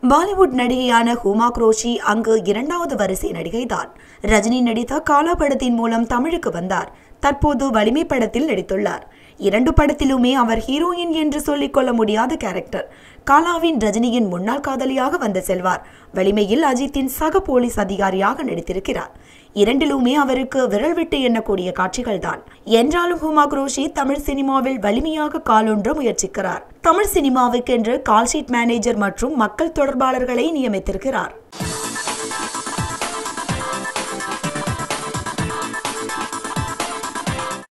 Bollywood நடிகையான ஹுமா crochet அங்கு இரண்டாவது வரிசை நடிகைதான் ரஜினி நடித்த காலா படத்தின் மூலம் தமிழுக்கு வந்தார் தற்போது வலிமை படத்தில் நடித்துள்ளார் இரண்டு படத்திலுமே அவர் ஹீரோயின் என்று சொல்லிக் கொள்ள முடியாத கேரக்டர் காலாவின் ரஜினியின் முன்னாள் காதலியாக வந்த செல்வார் வலிமையில் அஜித்தின் சக போலீஸ் அதிகாரியாக நடித்திருக்கிறார் இரண்டிலுமே அவருக்கு விரல் விட்டு எண்ணக்கூடிய காட்சிகள் தான் என்றாலும் ஹுமா குரோஷி தமிழ் சினிமாவில் வலிமையாக காலொன்ற முயற்சிக்கிறார் தமிழ் சினிமாவுக்கென்று கால்ஷீட் மேனேஜர் மற்றும் மக்கள் தொடர்பாளர்களை நியமித்திருக்கிறார்